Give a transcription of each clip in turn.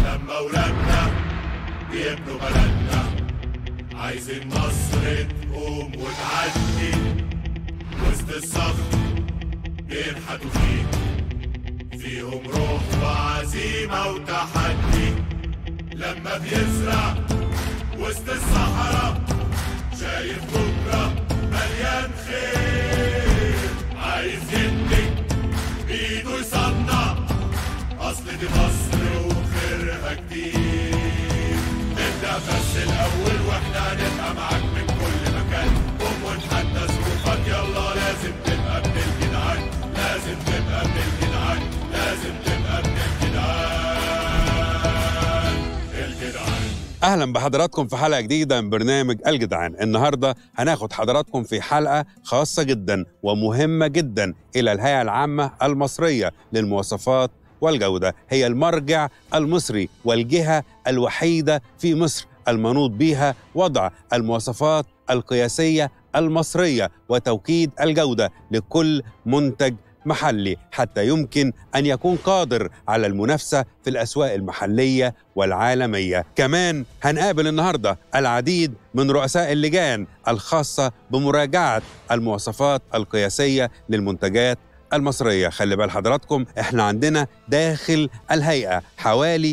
لما ولادنا بيبنوا بلدنا عايزين مصر تقوم وتعدي وسط الصخر بينحتوا فيه فيهم روح وعزيمة وتحدي لما بيزرع وسط الصحراء شايف بكرة مليان خير عايز يبني بإيده يصنع أصل دي مصر وخيرها كتير نبدأ بس الأول وإحنا هنبقى معاك من كل مكان قوم ونحدى ظروفك يلا لازم تبقى من الجدعان لازم تبقى من الجدعان لازم تبقى من الجدعان الجدعان اهلا بحضراتكم في حلقه جديده من برنامج الجدعان النهارده هناخد حضراتكم في حلقه خاصه جدا ومهمه جدا الى الهيئه العامه المصريه للمواصفات والجوده هي المرجع المصري والجهه الوحيده في مصر المنوط بها وضع المواصفات القياسيه المصريه وتوكيد الجوده لكل منتج محلي حتى يمكن ان يكون قادر على المنافسه في الاسواق المحليه والعالميه كمان هنقابل النهارده العديد من رؤساء اللجان الخاصه بمراجعه المواصفات القياسيه للمنتجات المصرية خلي بال حضراتكم احنا عندنا داخل الهيئة حوالي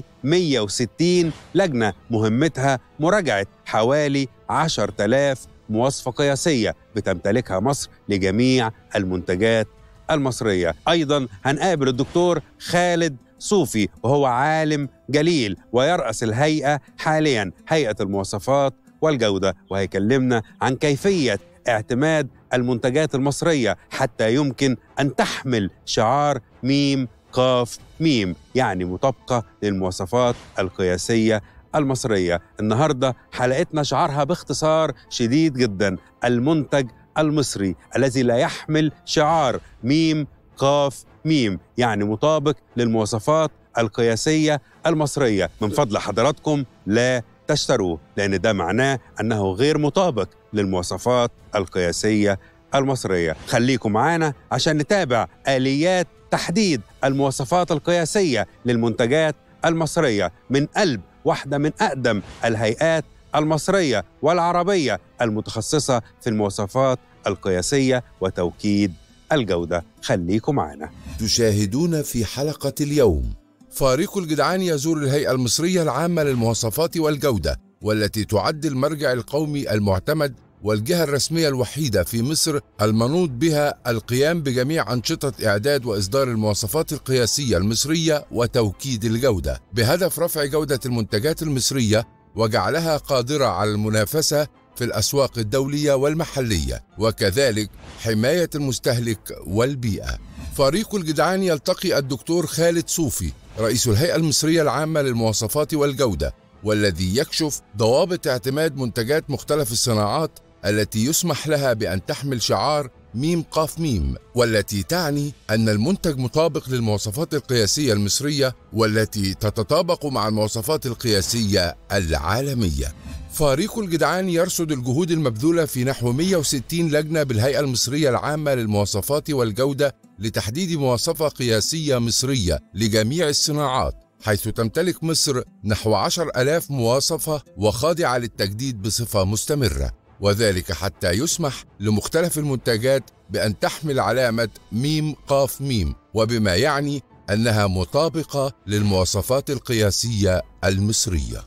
160 لجنة مهمتها مراجعة حوالي 10000 مواصفة قياسية بتمتلكها مصر لجميع المنتجات المصرية أيضا هنقابل الدكتور خالد صوفي وهو عالم جليل ويرأس الهيئة حاليا هيئة المواصفات والجودة وهيكلمنا عن كيفية اعتماد المنتجات المصرية حتى يمكن أن تحمل شعار ميم قاف ميم يعني مطابقة للمواصفات القياسية المصرية النهاردة حلقتنا شعارها باختصار شديد جدا المنتج المصري الذي لا يحمل شعار ميم قاف ميم يعني مطابق للمواصفات القياسية المصرية من فضل حضراتكم لا تشتروه لأن ده معناه أنه غير مطابق للمواصفات القياسية المصرية خليكم معانا عشان نتابع آليات تحديد المواصفات القياسية للمنتجات المصرية من قلب واحدة من أقدم الهيئات المصرية والعربية المتخصصة في المواصفات القياسية وتوكيد الجودة خليكم معانا تشاهدون في حلقة اليوم فريق الجدعان يزور الهيئة المصرية العامة للمواصفات والجودة والتي تعد المرجع القومي المعتمد والجهة الرسمية الوحيدة في مصر المنوط بها القيام بجميع أنشطة إعداد وإصدار المواصفات القياسية المصرية وتوكيد الجودة بهدف رفع جودة المنتجات المصرية وجعلها قادرة على المنافسة في الأسواق الدولية والمحلية وكذلك حماية المستهلك والبيئة فريق الجدعان يلتقي الدكتور خالد صوفي رئيس الهيئة المصرية العامة للمواصفات والجودة والذي يكشف ضوابط اعتماد منتجات مختلف الصناعات التي يسمح لها بأن تحمل شعار ميم قاف ميم والتي تعني أن المنتج مطابق للمواصفات القياسية المصرية والتي تتطابق مع المواصفات القياسية العالمية فريق الجدعان يرصد الجهود المبذولة في نحو 160 لجنة بالهيئة المصرية العامة للمواصفات والجودة لتحديد مواصفة قياسية مصرية لجميع الصناعات حيث تمتلك مصر نحو عشر ألاف مواصفة وخاضعة للتجديد بصفة مستمرة وذلك حتى يسمح لمختلف المنتجات بأن تحمل علامة ميم قاف ميم وبما يعني أنها مطابقة للمواصفات القياسية المصرية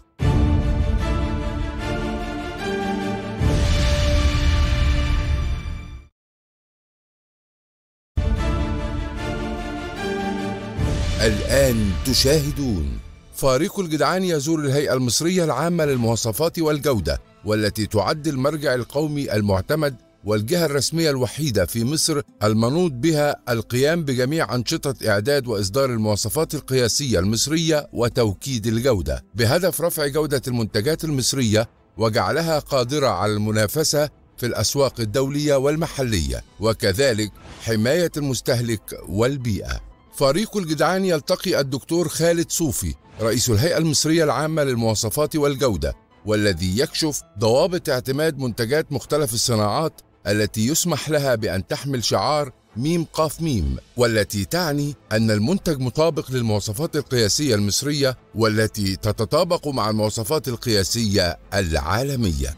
الآن تشاهدون فريق الجدعان يزور الهيئة المصرية العامة للمواصفات والجودة والتي تعد المرجع القومي المعتمد والجهة الرسمية الوحيدة في مصر المنوط بها القيام بجميع أنشطة إعداد وإصدار المواصفات القياسية المصرية وتوكيد الجودة بهدف رفع جودة المنتجات المصرية وجعلها قادرة على المنافسة في الأسواق الدولية والمحلية وكذلك حماية المستهلك والبيئة فريق الجدعان يلتقي الدكتور خالد صوفي رئيس الهيئة المصرية العامة للمواصفات والجودة والذي يكشف ضوابط اعتماد منتجات مختلف الصناعات التي يسمح لها بأن تحمل شعار ميم قاف ميم والتي تعني أن المنتج مطابق للمواصفات القياسية المصرية والتي تتطابق مع المواصفات القياسية العالمية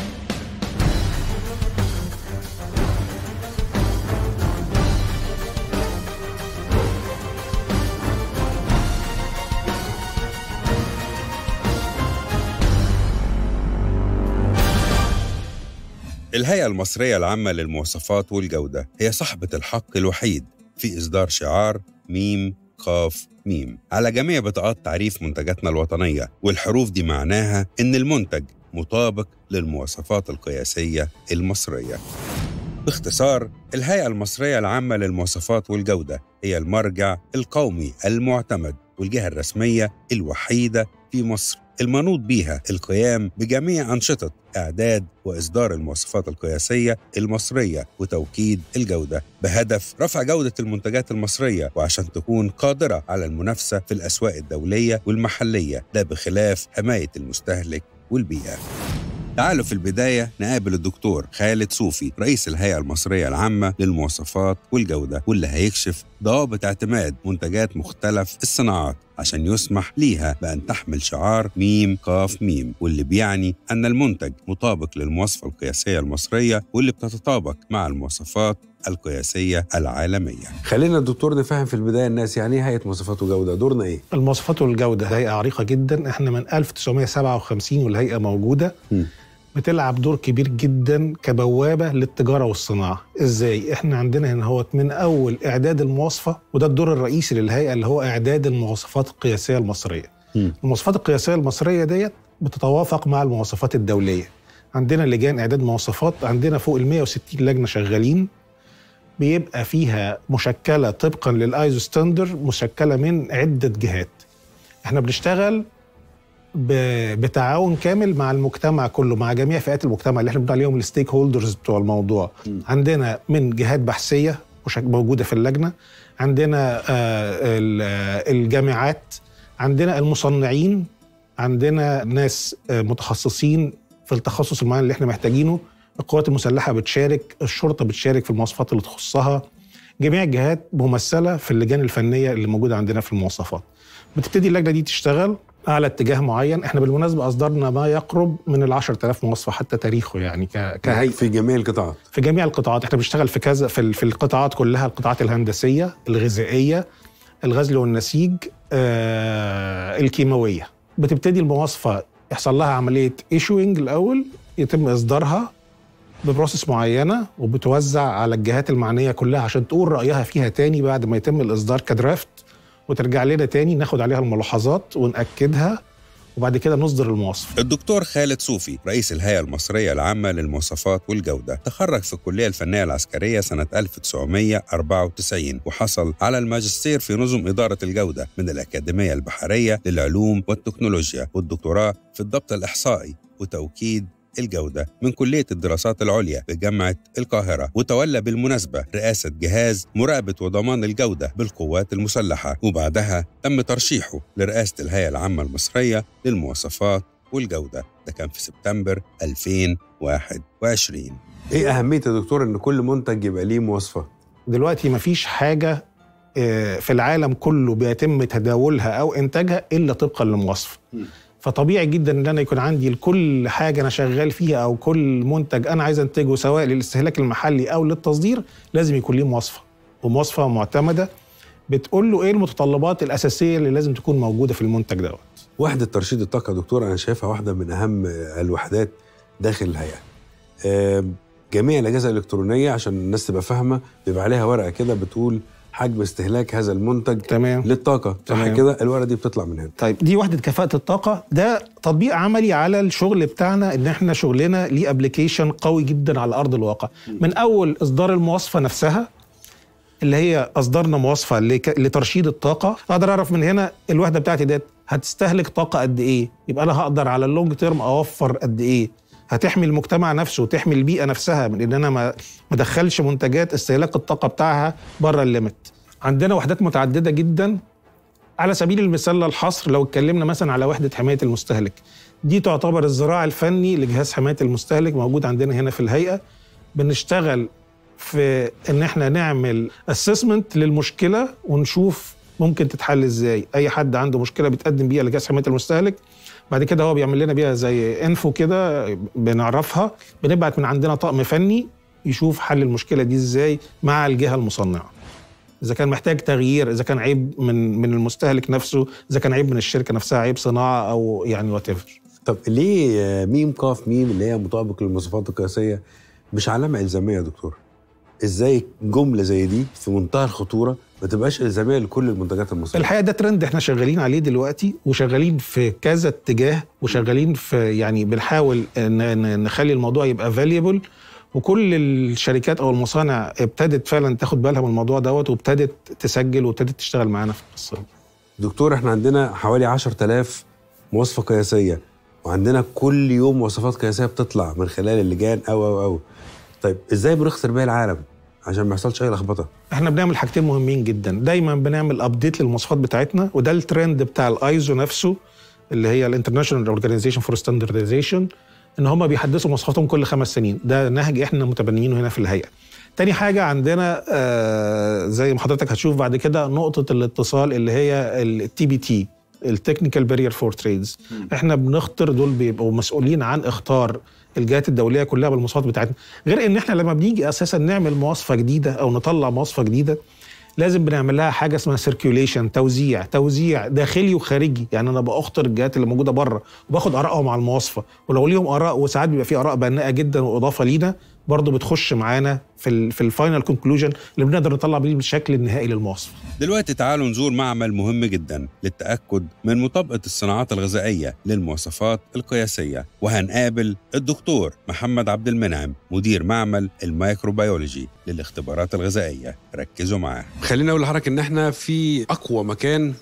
الهيئة المصرية العامة للمواصفات والجودة هي صاحبة الحق الوحيد في إصدار شعار ميم قاف ميم على جميع بطاقات تعريف منتجاتنا الوطنية والحروف دي معناها إن المنتج مطابق للمواصفات القياسية المصرية باختصار الهيئة المصرية العامة للمواصفات والجودة هي المرجع القومي المعتمد والجهة الرسمية الوحيدة في مصر المنوط بيها القيام بجميع أنشطة إعداد وإصدار المواصفات القياسية المصرية وتوكيد الجودة بهدف رفع جودة المنتجات المصرية وعشان تكون قادرة على المنافسة في الأسواق الدولية والمحلية ده بخلاف حماية المستهلك والبيئة تعالوا في البداية نقابل الدكتور خالد صوفي رئيس الهيئة المصرية العامة للمواصفات والجودة واللي هيكشف ضوابط اعتماد منتجات مختلف الصناعات عشان يسمح ليها بأن تحمل شعار ميم قاف ميم واللي بيعني أن المنتج مطابق للمواصفة القياسية المصرية واللي بتتطابق مع المواصفات القياسية العالمية خلينا الدكتور نفهم في البداية الناس يعني ايه هيئة مواصفات وجودة دورنا ايه؟ المواصفات والجودة هيئة عريقة جدا احنا من 1957 والهيئة موجودة م. بتلعب دور كبير جدا كبوابة للتجارة والصناعة ازاي احنا عندنا هنا هو من اول اعداد المواصفة وده الدور الرئيسي للهيئة اللي هو اعداد المواصفات القياسية المصرية م. المواصفات القياسية المصرية ديت بتتوافق مع المواصفات الدولية عندنا لجان اعداد مواصفات عندنا فوق ال 160 لجنة شغالين بيبقى فيها مشكله طبقا للايزو ستاندر مشكله من عده جهات احنا بنشتغل ب- بتعاون كامل مع المجتمع كله مع جميع فئات المجتمع اللي احنا بنقول عليهم الستيك هولدرز بتوع الموضوع م. عندنا من جهات بحثيه مشك- موجوده في اللجنه عندنا آه، ال- آه، الجامعات عندنا المصنعين عندنا ناس آه، متخصصين في التخصص المعين اللي احنا محتاجينه القوات المسلحه بتشارك الشرطه بتشارك في المواصفات اللي تخصها جميع الجهات ممثله في اللجان الفنيه اللي موجوده عندنا في المواصفات بتبتدي اللجنه دي تشتغل على اتجاه معين احنا بالمناسبه اصدرنا ما يقرب من ال 10000 مواصفه حتى تاريخه يعني ك- كهيئه في جميع القطاعات في جميع القطاعات احنا بنشتغل في كذا في, ال- في القطاعات كلها القطاعات الهندسيه الغذائيه الغزل والنسيج آه، الكيماويه بتبتدي المواصفه يحصل لها عمليه ايشوينج الاول يتم اصدارها ببروسيس معينه وبتوزع على الجهات المعنيه كلها عشان تقول رايها فيها تاني بعد ما يتم الاصدار كدرافت وترجع لنا تاني ناخد عليها الملاحظات ونأكدها وبعد كده نصدر المواصفه الدكتور خالد صوفي رئيس الهيئة المصرية العامة للمواصفات والجودة تخرج في الكلية الفنية العسكرية سنة 1994 وحصل على الماجستير في نظم إدارة الجودة من الأكاديمية البحرية للعلوم والتكنولوجيا والدكتوراه في الضبط الإحصائي وتوكيد الجودة من كلية الدراسات العليا بجامعة القاهرة وتولى بالمناسبة رئاسة جهاز مراقبة وضمان الجودة بالقوات المسلحة وبعدها تم ترشيحه لرئاسة الهيئة العامة المصرية للمواصفات والجودة ده كان في سبتمبر 2021 ايه أهمية يا دكتور إن كل منتج يبقى ليه مواصفة؟ دلوقتي مفيش حاجة آه، في العالم كله بيتم تداولها أو إنتاجها إلا طبقا لمواصفة م. فطبيعي جدا ان انا يكون عندي لكل حاجه انا شغال فيها او كل منتج انا عايز انتجه سواء للاستهلاك المحلي او للتصدير لازم يكون ليه مواصفه ومواصفه معتمده بتقول له ايه المتطلبات الاساسيه اللي لازم تكون موجوده في المنتج دوت وحدة ترشيد الطاقة يا دكتور أنا شايفها واحدة من أهم الوحدات داخل الهيئة. آم، جميع الأجهزة الإلكترونية عشان الناس تبقى فاهمة بيبقى عليها ورقة كده بتقول حجم استهلاك هذا المنتج تمام للطاقة صح تمام. كده الورقة دي بتطلع من هنا. طيب دي وحده كفاءه الطاقه ده تطبيق عملي على الشغل بتاعنا ان احنا شغلنا ليه ابلكيشن قوي جدا على ارض الواقع من اول اصدار المواصفه نفسها اللي هي اصدرنا مواصفه لك- لترشيد الطاقه اقدر اعرف من هنا الوحده بتاعتي ديت هتستهلك طاقه قد ايه يبقى انا هقدر على اللونج تيرم اوفر قد ايه هتحمي المجتمع نفسه وتحمي البيئه نفسها من ان انا ما ما ادخلش منتجات استهلاك الطاقه بتاعها بره الليمت عندنا وحدات متعدده جدا على سبيل المثال للحصر لو اتكلمنا مثلا على وحده حمايه المستهلك دي تعتبر الذراع الفني لجهاز حمايه المستهلك موجود عندنا هنا في الهيئه بنشتغل في ان احنا نعمل اسسمنت للمشكله ونشوف ممكن تتحل ازاي اي حد عنده مشكله بيتقدم بيها لجهاز حمايه المستهلك بعد كده هو بيعمل لنا بيها زي انفو كده بنعرفها بنبعت من عندنا طقم فني يشوف حل المشكله دي ازاي مع الجهه المصنعه اذا كان محتاج تغيير اذا كان عيب من من المستهلك نفسه اذا كان عيب من الشركه نفسها عيب صناعه او يعني وات طب ليه آه، ميم قاف ميم اللي هي مطابق للمواصفات القياسيه مش علامه الزاميه يا دكتور؟ ازاي جمله زي دي في منتهى الخطوره ما تبقاش الزاميه لكل المنتجات المصريه؟ الحقيقه ده ترند احنا شغالين عليه دلوقتي وشغالين في كذا اتجاه وشغالين في يعني بنحاول ن- ن- نخلي الموضوع يبقى فاليبل وكل الشركات او المصانع ابتدت فعلا تاخد بالها من الموضوع دوت وابتدت تسجل وابتدت تشتغل معانا في القصه دي. دكتور احنا عندنا حوالي 10000 مواصفه قياسيه وعندنا كل يوم مواصفات قياسيه بتطلع من خلال اللجان او او او طيب ازاي بنخسر بيها العالم عشان ما يحصلش اي لخبطه احنا بنعمل حاجتين مهمين جدا دايما بنعمل ابديت للمواصفات بتاعتنا وده الترند بتاع الايزو نفسه اللي هي الانترناشونال اورجانيزيشن فور ستاندرديزيشن ان هم بيحدثوا مواصفاتهم كل خمس سنين ده نهج احنا متبنيينه هنا في الهيئه تاني حاجة عندنا آه زي ما حضرتك هتشوف بعد كده نقطة الاتصال اللي هي التي بي تي التكنيكال بارير فور تريدز احنا بنختار دول بيبقوا مسؤولين عن اختار الجهات الدوليه كلها بالمواصفات بتاعتنا غير ان احنا لما بنيجي اساسا نعمل مواصفه جديده او نطلع مواصفه جديده لازم بنعمل لها حاجه اسمها سيركيوليشن توزيع توزيع داخلي وخارجي يعني انا بأخطر الجهات اللي موجوده بره وباخد ارائهم على المواصفه ولو ليهم اراء وساعات بيبقى في اراء بناءه جدا واضافه لينا برضه بتخش معانا في ال في الفاينل كونكلوجن اللي بنقدر نطلع بيه الشكل النهائي للمواصفه دلوقتي تعالوا نزور معمل مهم جدا للتأكد من مطابقة الصناعات الغذائية للمواصفات القياسية وهنقابل الدكتور محمد عبد المنعم مدير معمل الميكروبيولوجي للاختبارات الغذائية ركزوا معاه خلينا أقول لحضرتك إن احنا في أقوى مكان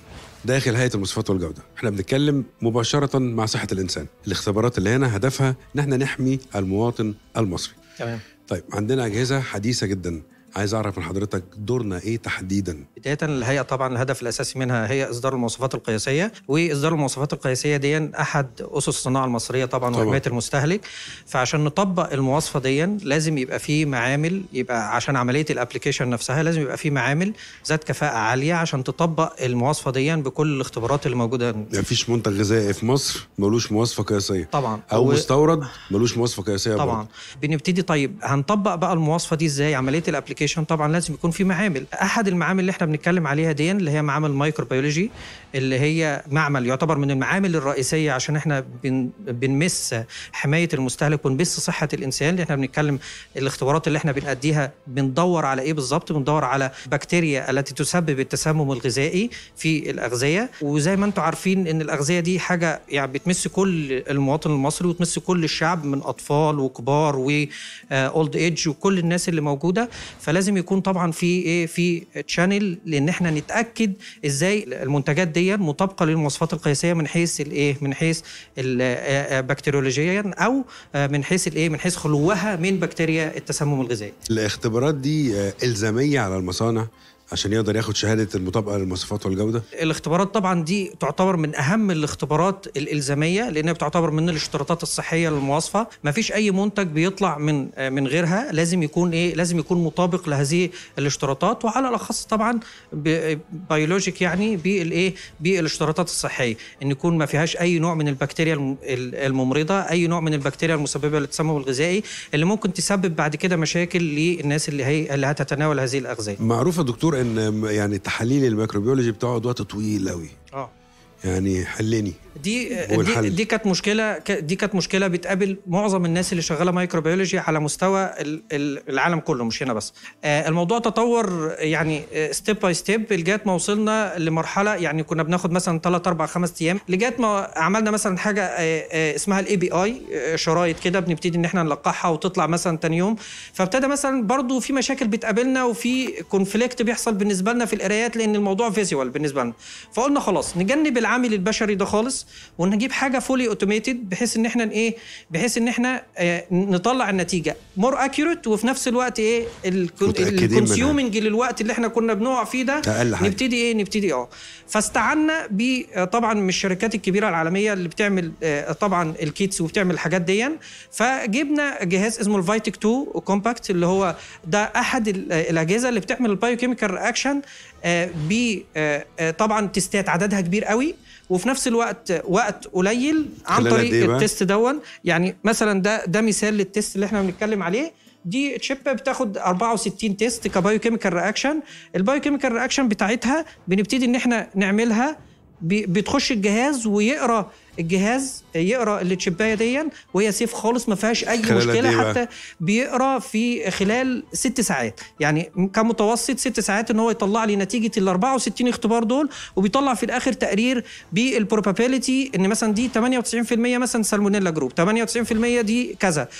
داخل هيئة المواصفات والجودة احنا بنتكلم مباشرة مع صحة الإنسان الاختبارات اللي هنا هدفها إن احنا نحمي المواطن المصري تمام طيب عندنا أجهزة حديثة جدا عايز أعرف من حضرتك دورنا إيه تحديدا بداية الهيئة طبعا الهدف الأساسي منها هي إصدار المواصفات القياسية وإصدار المواصفات القياسية دي أحد أسس الصناعة المصرية طبعا طبعاً. وحماية المستهلك فعشان نطبق المواصفة دي لازم يبقى في معامل يبقى عشان عملية الابلكيشن نفسها لازم يبقى في معامل ذات كفاءة عالية عشان تطبق المواصفة دي بكل الاختبارات اللي موجودة مفيش منتج غذائي في مصر ملوش مواصفة قياسية طبعا أو و- مستورد ملوش مواصفة قياسية طبعا برضه. بنبتدي طيب هنطبق بقى المواصفه دي ازاي عمليه الابلكيشن طبعا لازم يكون في معامل احد المعامل اللي احنا بنتكلم عليها دي اللي هي معامل مايكروبيولوجي اللي هي معمل يعتبر من المعامل الرئيسيه عشان احنا بن بنمس حمايه المستهلك ونمس صحه الانسان اللي احنا بنتكلم الاختبارات اللي احنا بنأديها بندور على ايه بالظبط بندور على بكتيريا التي تسبب التسمم الغذائي في الاغذيه وزي ما انتم عارفين ان الاغذيه دي حاجه يعني بتمس كل المواطن المصري وتمس كل الشعب من اطفال وكبار واولد ايج وكل الناس اللي موجوده فلازم يكون طبعا في ايه في تشانل لان احنا نتاكد ازاي المنتجات دي مطابقه للمواصفات القياسيه من حيث الايه من حيث ال- آه، آه، بكتيريولوجيا او آه، من حيث الايه من حيث خلوها من بكتيريا التسمم الغذائي الاختبارات دي آه، إلزامية على المصانع عشان يقدر ياخد شهادة المطابقة للمواصفات والجودة الاختبارات طبعا دي تعتبر من اهم الاختبارات الالزاميه لانها بتعتبر من الاشتراطات الصحيه للمواصفه ما فيش اي منتج بيطلع من آه، من غيرها لازم يكون ايه لازم يكون مطابق لهذه الاشتراطات وعلى الاخص طبعا ب- بيولوجيك يعني بالايه بالاشتراطات الصحيه ان يكون ما فيهاش اي نوع من البكتيريا الم- ال- الممرضه اي نوع من البكتيريا المسببه للتسمم الغذائي اللي ممكن تسبب بعد كده مشاكل للناس اللي هي اللي هتتناول هذه الاغذيه معروف يا دكتور ان م- يعني تحاليل الميكروبيولوجي بتقعد وقت طويل قوي اه يعني حلني دي والحل. دي, دي كانت مشكله ك- دي كانت مشكله بتقابل معظم الناس اللي شغاله مايكروبيولوجي على مستوى ال- ال- العالم كله مش هنا بس آه، الموضوع تطور يعني ستيب باي ستيب لغايه ما وصلنا لمرحله يعني كنا بناخد مثلا 3 4 5 ايام لغايه ما عملنا مثلا حاجه آه، آه، اسمها الاي بي اي شرايط كده بنبتدي ان احنا نلقحها وتطلع مثلا تاني يوم فابتدى مثلا برضو في مشاكل بتقابلنا وفي كونفليكت بيحصل بالنسبه لنا في القرايات لان الموضوع فيزيوال بالنسبه لنا فقلنا خلاص نجنب العامل البشري ده خالص ونجيب حاجه فولي اوتوميتد بحيث ان احنا ايه بحيث ان احنا آه، نطلع النتيجه مور اكيوريت وفي نفس الوقت ايه متأكدين منها. الكونسيومنج للوقت اللي احنا كنا بنقع فيه ده أقل حاجة. نبتدي ايه نبتدي اه فاستعنا ب آه، طبعا من الشركات الكبيره العالميه اللي بتعمل آه، طبعا الكيتس وبتعمل الحاجات دي فجبنا جهاز اسمه الفايتك 2 كومباكت اللي هو ده احد ال- آه، الاجهزه اللي بتعمل البايوكيميكال رياكشن ب آه، آه، طبعا تستات عددها كبير قوي وفي نفس الوقت آه، وقت قليل عن خلال قد طريق إيه بقى؟ التست دون يعني مثلا ده ده مثال للتست اللي احنا بنتكلم عليه دي تشيب بتاخد 64 تيست كبايو كيميكال رياكشن البايو كيميكال رياكشن بتاعتها بنبتدي ان احنا نعملها بي- بتخش الجهاز ويقرا الجهاز يقرا التشيبايه دي وهي سيف خالص ما فيهاش اي خلال قد مشكله إيه بقى؟ حتى بيقرا في خلال ست ساعات يعني كمتوسط ست ساعات ان هو يطلع لي نتيجه ال 64 اختبار دول وبيطلع في الاخر تقرير بالبروبابيلتي ان مثلا دي 98% مثلا سالمونيلا جروب 98% دي كذا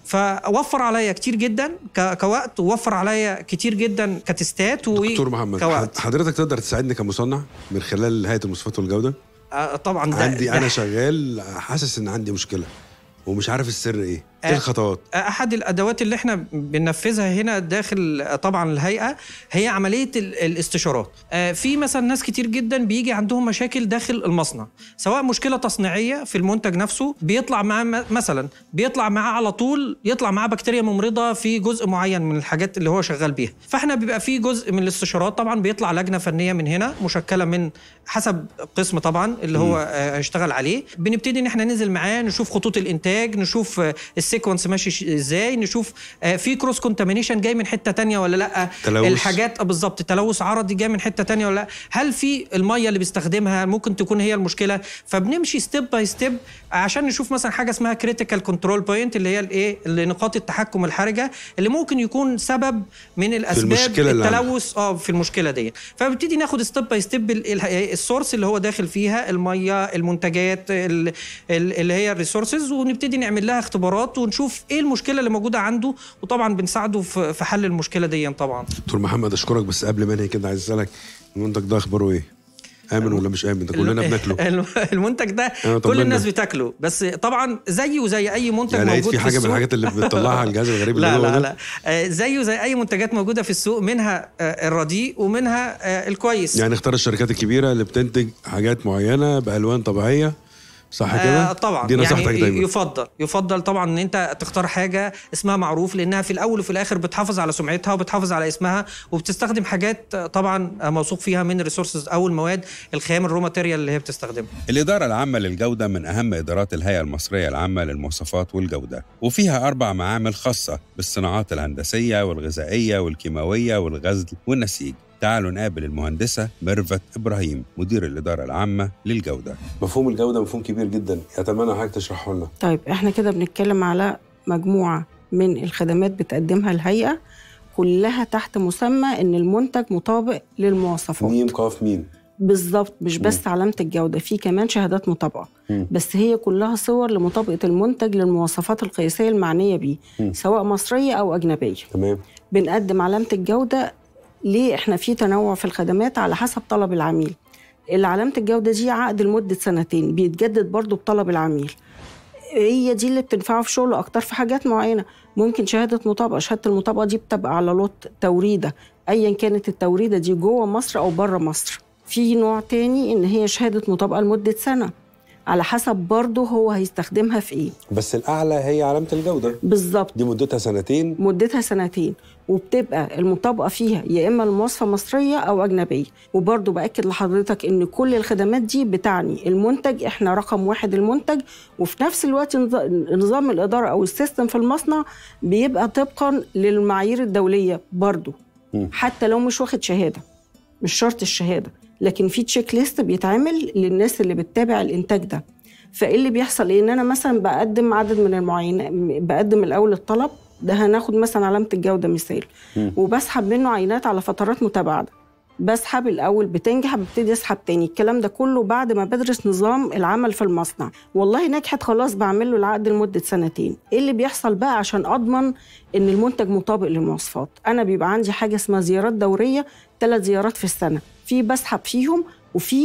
فوفر عليا كتير جدا ك- كوقت ووفر عليا كتير جدا كتستات و دكتور محمد كوقت. حضرتك تقدر تساعدني كمصنع من خلال هيئه المواصفات والجوده آه، طبعا ده عندي ده انا شغال حاسس ان عندي مشكله ومش عارف السر ايه ايه آه. الخطوات احد الادوات اللي احنا بننفذها هنا داخل طبعا الهيئه هي عمليه ال- الاستشارات آه، في مثلا ناس كتير جدا بيجي عندهم مشاكل داخل المصنع سواء مشكله تصنيعيه في المنتج نفسه بيطلع معاه م- مثلا بيطلع معاه على طول يطلع معاه بكتيريا ممرضه في جزء معين من الحاجات اللي هو شغال بيها فاحنا بيبقى في جزء من الاستشارات طبعا بيطلع لجنه فنيه من هنا مشكله من حسب قسم طبعا اللي هو آه، هيشتغل عليه بنبتدي ان احنا ننزل معاه نشوف خطوط الانتاج نشوف آه، السيكونس ماشي ش- ازاي نشوف آه، في كروس كونتامينيشن جاي من حته تانية ولا لا تلوث. الحاجات آه، بالظبط تلوث عرضي جاي من حته تانية ولا لا هل في الميه اللي بيستخدمها ممكن تكون هي المشكله فبنمشي ستيب باي ستيب عشان نشوف مثلا حاجه اسمها كريتيكال كنترول بوينت اللي هي الايه اللي نقاط التحكم الحرجه اللي ممكن يكون سبب من الاسباب المشكلة اللي عندك. التلوث اه في المشكله دي فبنبتدي ناخد ستيب باي ستيب السورس اللي هو داخل فيها الميه المنتجات ال- ال- اللي هي الريسورسز ونبتدي نعمل لها اختبارات ونشوف ايه المشكله اللي موجوده عنده وطبعا بنساعده في في حل المشكله دي طبعا دكتور محمد اشكرك بس قبل ما انهي كده عايز اسالك المنتج ده اخباره ايه امن ولا مش امن ده كلنا بناكله الم- المنتج ده آه، كل طمنا. الناس بتاكله بس طبعا زيه وزي اي منتج يعني لقيت موجود في حاجه من السوق. الحاجات اللي بتطلعها الجهاز الغريب اللي لا جوه لا ده؟ لا آه، زيه زي اي منتجات موجوده في السوق منها آه، الرديء ومنها آه، الكويس يعني اختار الشركات الكبيره اللي بتنتج حاجات معينه بالوان طبيعيه صح كده آه طبعا دي نصيحتك يعني دايما يفضل يفضل طبعا ان انت تختار حاجه اسمها معروف لانها في الاول وفي الاخر بتحافظ على سمعتها وبتحافظ على اسمها وبتستخدم حاجات آه، طبعا آه، موثوق فيها من الريسورسز او المواد الخام الرو ماتيريال اللي هي بتستخدمها الإدارة العامة للجودة من أهم إدارات الهيئة المصرية العامة للمواصفات والجودة وفيها أربع معامل خاصة بالصناعات الهندسية والغذائية والكيماوية والغزل والنسيج تعالوا نقابل المهندسة ميرفت إبراهيم مدير الإدارة العامة للجودة مفهوم الجودة مفهوم كبير جدا أتمنى حضرتك تشرحه لنا طيب احنا كده بنتكلم على مجموعة من الخدمات بتقدمها الهيئة كلها تحت مسمى ان المنتج مطابق للمواصفات قاف مين بالظبط مش بس علامة الجودة في كمان شهادات مطابقة مم. بس هي كلها صور لمطابقة المنتج للمواصفات القياسية المعنية بيه مم. سواء مصرية أو أجنبية تمام بنقدم علامة الجودة ليه احنا في تنوع في الخدمات على حسب طلب العميل علامة الجودة دي عقد لمدة سنتين بيتجدد برضو بطلب العميل هي دي اللي بتنفعه في شغله أكتر في حاجات معينة ممكن شهادة مطابقة شهادة المطابقة دي بتبقى على لوت توريدة أيا كانت التوريدة دي جوه مصر أو بره مصر في نوع تاني إن هي شهادة مطابقة لمدة سنة على حسب برضه هو هيستخدمها في إيه بس الأعلى هي علامة الجودة بالظبط دي مدتها سنتين مدتها سنتين وبتبقى المطابقة فيها يا إما المواصفة مصرية أو أجنبية وبرضو بأكد لحضرتك إن كل الخدمات دي بتعني المنتج إحنا رقم واحد المنتج وفي نفس الوقت نظ- نظام الإدارة أو السيستم في المصنع بيبقى طبقا للمعايير الدولية برضو مم. حتى لو مش واخد شهادة مش شرط الشهادة لكن في تشيك ليست بيتعمل للناس اللي بتتابع الإنتاج ده فايه اللي بيحصل ايه ان انا مثلا بقدم عدد من المعاينات بقدم الاول الطلب ده هناخد مثلا علامه الجوده مثال مم. وبسحب منه عينات على فترات متباعده بسحب الاول بتنجح ببتدي اسحب تاني الكلام ده كله بعد ما بدرس نظام العمل في المصنع والله نجحت خلاص بعمل له العقد لمده سنتين ايه اللي بيحصل بقى عشان اضمن ان المنتج مطابق للمواصفات انا بيبقى عندي حاجه اسمها زيارات دوريه ثلاث زيارات في السنه في بسحب فيهم وفي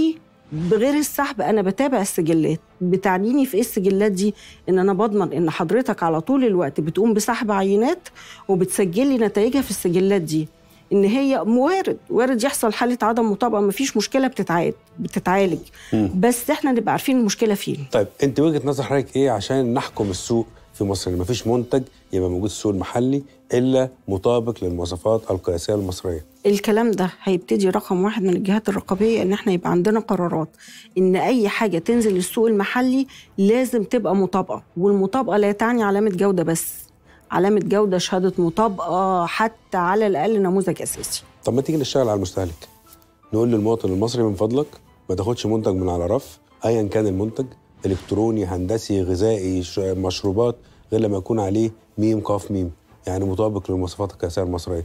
بغير السحب انا بتابع السجلات بتعنيني في ايه السجلات دي ان انا بضمن ان حضرتك على طول الوقت بتقوم بسحب عينات وبتسجلي نتائجها في السجلات دي ان هي وارد وارد يحصل حاله عدم مطابقه مفيش مشكله بتتعالج بتتعالج مم. بس احنا نبقى عارفين المشكله فين طيب انت وجهه نظر حضرتك ايه عشان نحكم السوق في مصر ان مفيش منتج يبقى موجود في السوق المحلي الا مطابق للمواصفات القياسيه المصريه الكلام ده هيبتدي رقم واحد من الجهات الرقابية إن إحنا يبقى عندنا قرارات إن أي حاجة تنزل السوق المحلي لازم تبقى مطابقة والمطابقة لا تعني علامة جودة بس علامة جودة شهادة مطابقة حتى على الأقل نموذج أساسي طب ما تيجي نشتغل على المستهلك نقول للمواطن المصري من فضلك ما تاخدش منتج من على رف ايا كان المنتج الكتروني هندسي غذائي ش- مشروبات غير لما يكون عليه ميم قاف ميم يعني مطابق للمواصفات القياسيه المصريه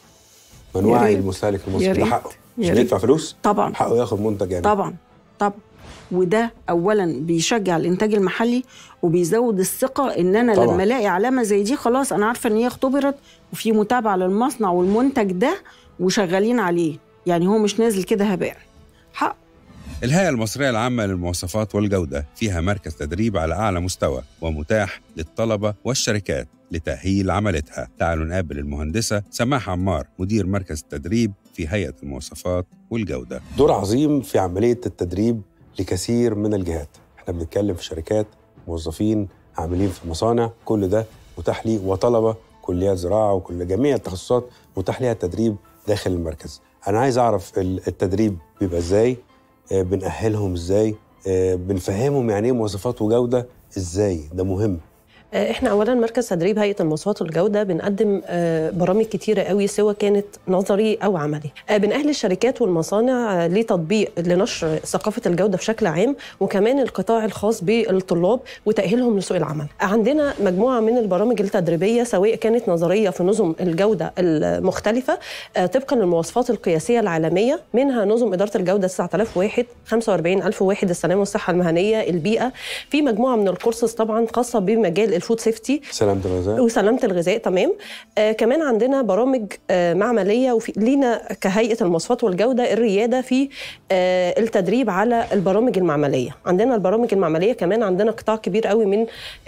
ما يا نوعي ريت. المستهلك يا المصري ده ريت. حقه مش يا ريت. يدفع فلوس طبعا حقه ياخد منتج يعني طبعا طبعا وده اولا بيشجع الانتاج المحلي وبيزود الثقه ان انا طبعاً. لما الاقي علامه زي دي خلاص انا عارفه ان هي اختبرت وفي متابعه للمصنع والمنتج ده وشغالين عليه يعني هو مش نازل كده هباء حق الهيئة المصرية العامة للمواصفات والجودة فيها مركز تدريب على أعلى مستوى ومتاح للطلبة والشركات لتأهيل عملتها تعالوا نقابل المهندسة سماح عمار مدير مركز التدريب في هيئة المواصفات والجودة دور عظيم في عملية التدريب لكثير من الجهات احنا بنتكلم في شركات موظفين عاملين في مصانع كل ده متاح لي وطلبة كليات زراعة وكل جميع التخصصات متاح ليها التدريب داخل المركز أنا عايز أعرف ال- التدريب بيبقى إزاي آه، بنأهلهم إزاي آه، بنفهمهم يعني إيه مواصفات وجودة إزاي ده مهم احنا اولا مركز تدريب هيئه المواصفات والجوده بنقدم آه، برامج كتيره قوي سواء كانت نظري او عملي آه، بنأهل الشركات والمصانع آه، لتطبيق لنشر ثقافه الجوده بشكل عام وكمان القطاع الخاص بالطلاب وتاهيلهم لسوق العمل عندنا مجموعه من البرامج التدريبيه سواء كانت نظريه في نظم الجوده المختلفه آه، طبقا للمواصفات القياسيه العالميه منها نظم اداره الجوده 9001 45001 السلامه والصحه المهنيه البيئه في مجموعه من الكورسز طبعا خاصه بمجال الفود سيفتي سلامة الغذاء وسلامه الغذاء تمام آه كمان عندنا برامج آه معمليه وفي لينا كهيئه المواصفات والجوده الرياده في آه التدريب على البرامج المعمليه عندنا البرامج المعمليه كمان عندنا قطاع كبير قوي من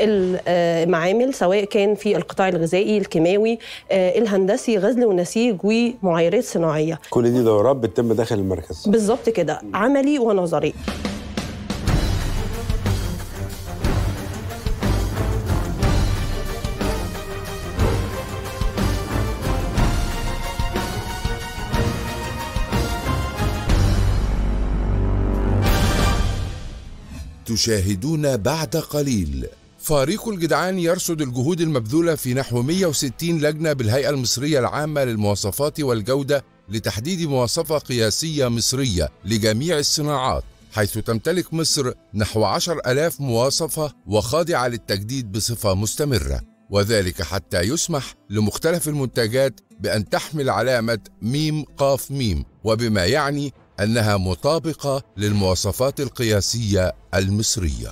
المعامل سواء كان في القطاع الغذائي الكيماوي آه الهندسي غزل ونسيج ومعايرات صناعيه كل دي دورات بتتم داخل المركز بالظبط كده عملي ونظري تشاهدون بعد قليل فريق الجدعان يرصد الجهود المبذولة في نحو 160 لجنة بالهيئة المصرية العامة للمواصفات والجودة لتحديد مواصفة قياسية مصرية لجميع الصناعات حيث تمتلك مصر نحو عشر ألاف مواصفة وخاضعة للتجديد بصفة مستمرة وذلك حتى يسمح لمختلف المنتجات بأن تحمل علامة ميم قاف ميم وبما يعني أنها مطابقة للمواصفات القياسية المصرية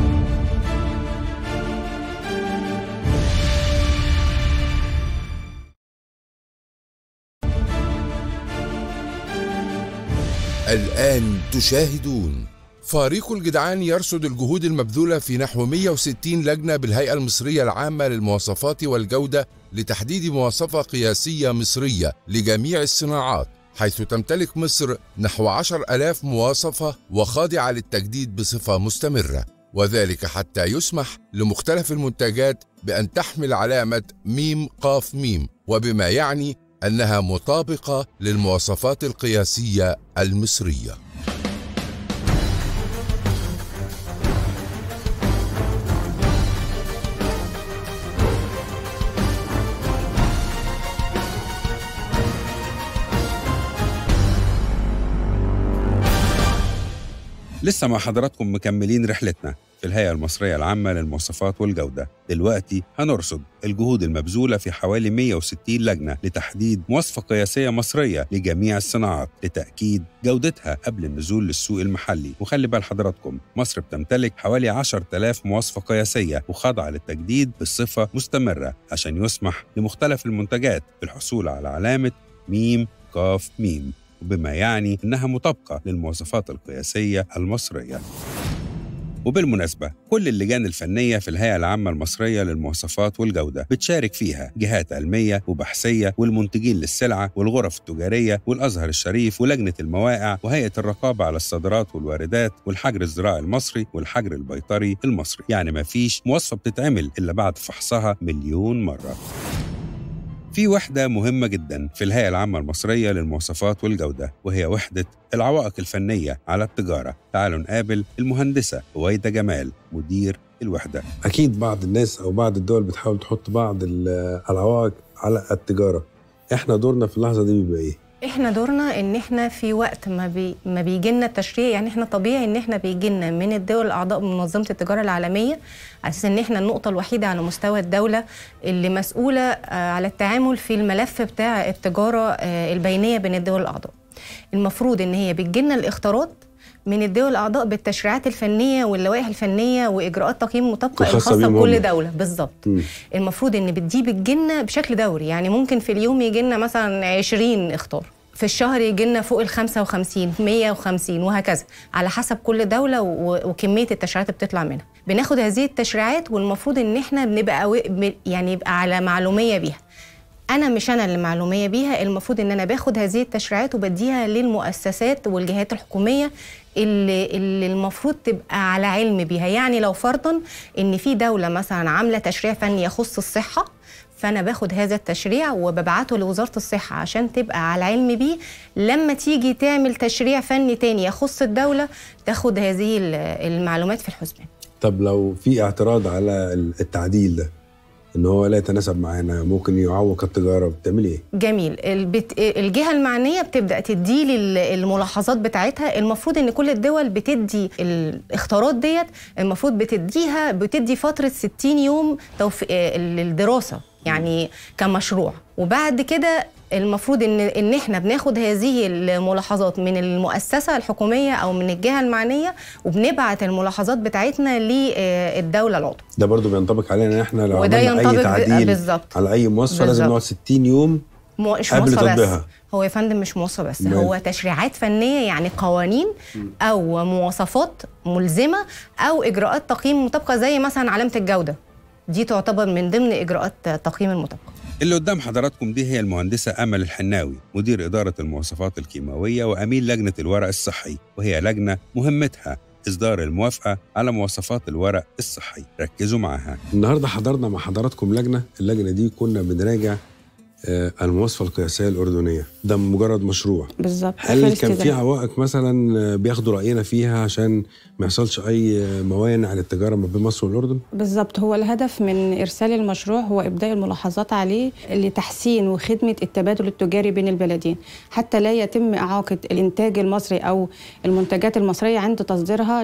الآن تشاهدون فريق الجدعان يرصد الجهود المبذولة في نحو 160 لجنة بالهيئة المصرية العامة للمواصفات والجودة لتحديد مواصفة قياسية مصرية لجميع الصناعات حيث تمتلك مصر نحو عشر ألاف مواصفة وخاضعة للتجديد بصفة مستمرة وذلك حتى يسمح لمختلف المنتجات بأن تحمل علامة ميم قاف ميم وبما يعني أنها مطابقة للمواصفات القياسية المصرية لسه مع حضراتكم مكملين رحلتنا في الهيئة المصرية العامة للمواصفات والجودة دلوقتي هنرصد الجهود المبذولة في حوالي 160 لجنة لتحديد مواصفة قياسية مصرية لجميع الصناعات لتأكيد جودتها قبل النزول للسوق المحلي وخلي بال حضراتكم مصر بتمتلك حوالي 10000 مواصفة قياسية وخاضعة للتجديد بصفة مستمرة عشان يسمح لمختلف المنتجات بالحصول على علامة ميم كاف ميم وبما يعني إنها مطابقة للمواصفات القياسية المصرية وبالمناسبة كل اللجان الفنية في الهيئة العامة المصرية للمواصفات والجودة بتشارك فيها جهات علمية وبحثية والمنتجين للسلعة والغرف التجارية والأزهر الشريف ولجنة المواقع وهيئة الرقابة على الصادرات والواردات والحجر الزراعي المصري والحجر البيطري المصري يعني ما فيش مواصفة بتتعمل إلا بعد فحصها مليون مرة في وحدة مهمة جدا في الهيئة العامة المصرية للمواصفات والجودة وهي وحدة العوائق الفنية على التجارة تعالوا نقابل المهندسة هويدا جمال مدير الوحدة اكيد بعض الناس او بعض الدول بتحاول تحط بعض ال- العوائق على التجاره احنا دورنا في اللحظه دي بيبقى ايه احنا دورنا ان احنا في وقت ما بي ما بيجي لنا التشريع يعني احنا طبيعي ان احنا بيجي لنا من الدول الاعضاء من منظمه التجاره العالميه على اساس ان احنا النقطه الوحيده على مستوى الدوله اللي مسؤوله آه، على التعامل في الملف بتاع التجاره آه، البينيه بين الدول الاعضاء المفروض ان هي بتجي لنا الاختارات من الدول الاعضاء بالتشريعات الفنيه واللوائح الفنيه واجراءات تقييم مطابقه الخاصة الخاصه بيهم بكل هم. دوله بالظبط مم. المفروض ان دي بتجيلنا بشكل دوري يعني ممكن في اليوم يجيلنا مثلا 20 اختار في الشهر يجيلنا فوق ال 55 150 وهكذا على حسب كل دوله و- وكميه التشريعات اللي بتطلع منها بناخد هذه التشريعات والمفروض ان احنا بنبقى أو- ب- يعني يبقى على معلوميه بيها انا مش انا اللي معلوميه بيها المفروض ان انا باخد هذه التشريعات وبديها للمؤسسات والجهات الحكوميه اللي, اللي المفروض تبقى على علم بيها يعني لو فرضا ان في دوله مثلا عامله تشريع فني يخص الصحه فانا باخد هذا التشريع وببعته لوزاره الصحه عشان تبقى على علم بيه لما تيجي تعمل تشريع فني تاني يخص الدوله تاخد هذه ال- المعلومات في الحسبان طب لو في اعتراض على ال- التعديل ده ان هو لا يتناسب معانا ممكن يعوق التجاره بتعملي ايه جميل البت... الجهه المعنيه بتبدا تدي لي الملاحظات بتاعتها المفروض ان كل الدول بتدي الاختارات ديت المفروض بتديها بتدي فتره 60 يوم توف... آه، للدراسه يعني كمشروع وبعد كده المفروض ان ان احنا بناخد هذه الملاحظات من المؤسسه الحكوميه او من الجهه المعنيه وبنبعت الملاحظات بتاعتنا للدوله العضو ده برضو بينطبق علينا احنا لو وده عملنا ينطبق اي ب- تعديل بالظبط. على اي مواصفه لازم بالظبط. نقعد 60 يوم مو- مش قبل موصى بس تطبيقها. هو يا فندم مش موصى بس أمال؟ هو تشريعات فنيه يعني قوانين او مواصفات ملزمه او اجراءات تقييم مطابقه زي مثلا علامه الجوده دي تعتبر من ضمن اجراءات تقييم المطابقه اللي قدام حضراتكم دي هي المهندسة أمل الحناوي مدير إدارة المواصفات الكيماوية وأمين لجنة الورق الصحي وهي لجنة مهمتها إصدار الموافقة على مواصفات الورق الصحي ركزوا معاها النهارده حضرنا مع حضراتكم لجنه اللجنه دي كنا بنراجع آه، المواصفه القياسيه الاردنيه ده مجرد مشروع بالظبط هل كان في عوائق مثلا آه، بياخدوا راينا فيها عشان ما يحصلش اي آه، موانع للتجاره ما بين مصر والاردن بالظبط هو الهدف من إرسال المشروع هو إبداء الملاحظات عليه لتحسين وخدمة التبادل التجاري بين البلدين حتى لا يتم إعاقة الإنتاج المصري أو المنتجات المصرية عند تصديرها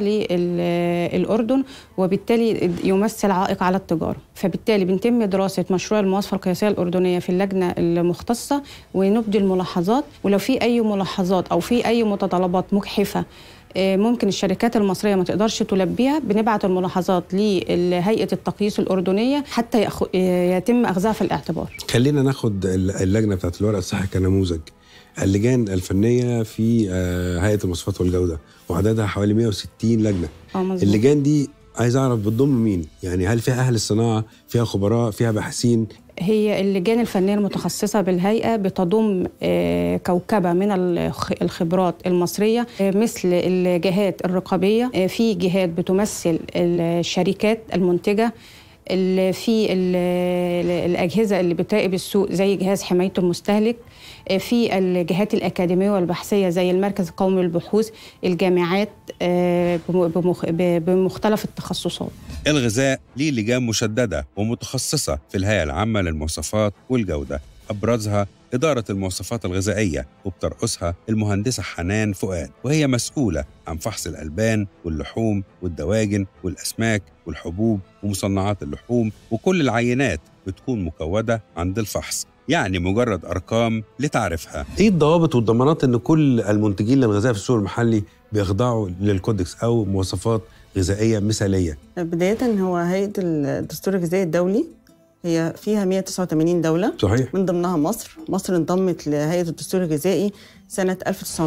للأردن وبالتالي يمثل عائق على التجارة فبالتالي بنتم دراسة مشروع المواصفة القياسية الأردنية في اللجنة المختصة ونبدي الملاحظات ولو في أي ملاحظات أو في أي متطلبات مجحفة آه، ممكن الشركات المصريه ما تقدرش تلبيها بنبعت الملاحظات لهيئه التقييس الاردنيه حتى يأخ... آه، يتم اخذها في الاعتبار خلينا ناخد ال- اللجنه بتاعت الورق الصحي كنموذج اللجان الفنيه في آه، هيئه المواصفات والجوده وعددها حوالي 160 لجنه اه مظبوط اللجان دي عايز اعرف بتضم مين يعني هل فيها اهل الصناعه فيها خبراء فيها باحثين هي اللجان الفنيه المتخصصه بالهيئه بتضم آه، كوكبه من الخ- الخبرات المصريه آه، مثل الجهات الرقابيه آه، في جهات بتمثل الشركات المنتجه ال- في ال- الاجهزه اللي بتراقب السوق زي جهاز حمايه المستهلك آه، في الجهات الاكاديميه والبحثيه زي المركز القومي للبحوث الجامعات آه، بم- بمخ- ب- بمختلف التخصصات الغذاء ليه لجان مشددة ومتخصصة في الهيئة العامة للمواصفات والجودة أبرزها إدارة المواصفات الغذائية وبترأسها المهندسة حنان فؤاد وهي مسؤولة عن فحص الألبان واللحوم والدواجن والأسماك والحبوب ومصنعات اللحوم وكل العينات بتكون مكودة عند الفحص يعني مجرد أرقام لتعرفها ايه الضوابط والضمانات ان كل المنتجين للغذاء في السوق المحلي بيخضعوا للكودكس او مواصفات غذائيه مثاليه بداية هو هيئة الدستور الغذائي الدولي هي فيها 189 دولة صحيح من ضمنها مصر مصر انضمت لهيئة الدستور الغذائي سنة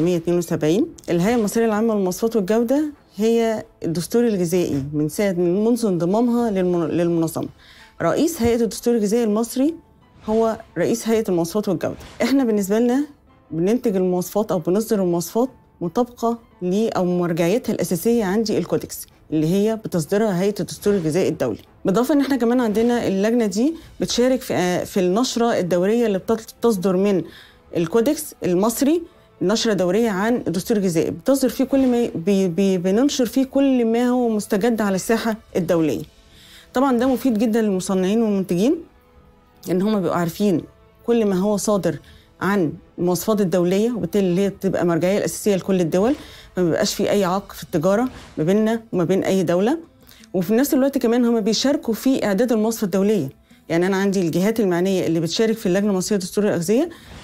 1972 الهيئة المصرية العامة للمواصفات والجودة هي الدستور الغذائي من سنة من منذ انضمامها للمن- للمنظمة رئيس هيئة الدستور الغذائي المصري هو رئيس هيئة المواصفات والجودة احنا بالنسبة لنا بننتج المواصفات أو بنصدر المواصفات مطابقة ل أو مرجعيتها الأساسية عندي الكودكس اللي هي بتصدرها هيئة الدستور الغذائي الدولي بالإضافة إن احنا كمان عندنا اللجنة دي بتشارك في في النشرة الدورية اللي بتصدر من الكودكس المصري نشرة دورية عن الدستور الغذائي بتصدر فيه كل ما بي بي بننشر فيه كل ما هو مستجد على الساحة الدولية طبعا ده مفيد جدا للمصنعين والمنتجين ان هم بيبقوا عارفين كل ما هو صادر عن المواصفات الدوليه وبالتالي اللي هي بتبقى مرجعيه الاساسيه لكل الدول ما بيبقاش في اي عائق في التجاره ما بيننا وما بين اي دوله وفي نفس الوقت كمان هم بيشاركوا في اعداد المواصفه الدوليه يعني انا عندي الجهات المعنيه اللي بتشارك في اللجنه المصريه للدستور الاغذيه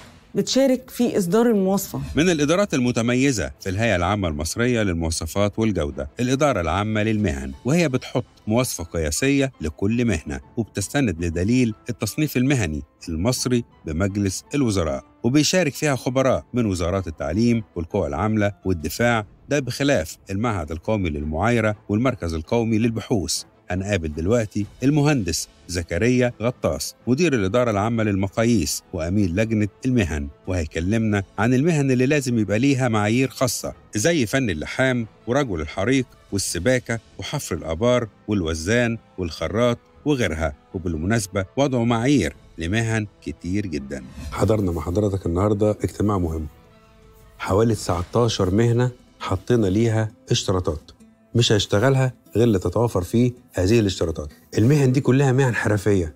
بتشارك في اصدار المواصفه من الإدارات المتميزة في الهيئة العامة المصرية للمواصفات والجودة الإدارة العامة للمهن وهي بتحط مواصفة قياسية لكل مهنة وبتستند لدليل التصنيف المهني المصري بمجلس الوزراء وبيشارك فيها خبراء من وزارات التعليم والقوى العاملة والدفاع ده بخلاف المعهد القومي للمعايرة والمركز القومي للبحوث هنقابل دلوقتي المهندس زكريا غطاس مدير الإدارة العامة للمقاييس وأمين لجنة المهن وهيكلمنا عن المهن اللي لازم يبقى ليها معايير خاصة زي فن اللحام ورجل الحريق والسباكة وحفر الآبار والوزان والخراط وغيرها وبالمناسبة وضعوا معايير لمهن كتير جدا حضرنا مع حضرتك النهارده اجتماع مهم حوالي 19 مهنه حطينا ليها اشتراطات مش هيشتغلها غير اللي تتوافر فيه هذه الاشتراطات المهن دي كلها مهن حرفيه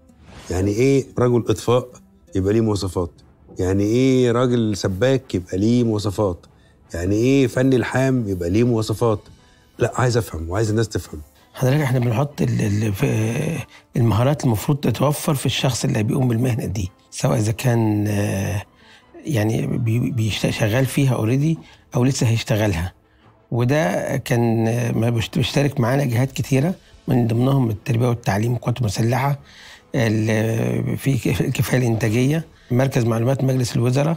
يعني ايه رجل اطفاء يبقى ليه مواصفات يعني ايه راجل سباك يبقى ليه مواصفات يعني ايه فني لحام يبقى ليه مواصفات لا عايز افهم وعايز الناس تفهم حضرتك احنا بنحط ال- ال- في- المهارات المفروض تتوفر في الشخص اللي بيقوم بالمهنه دي سواء اذا كان آه، يعني بي- بيشت- شغال فيها اوريدي او لسه هيشتغلها وده كان آه، ما بيشت- بيشترك معانا جهات كتيره من ضمنهم التربيه والتعليم والقوات المسلحه ال- في ك- الكفايه الانتاجيه مركز معلومات مجلس الوزراء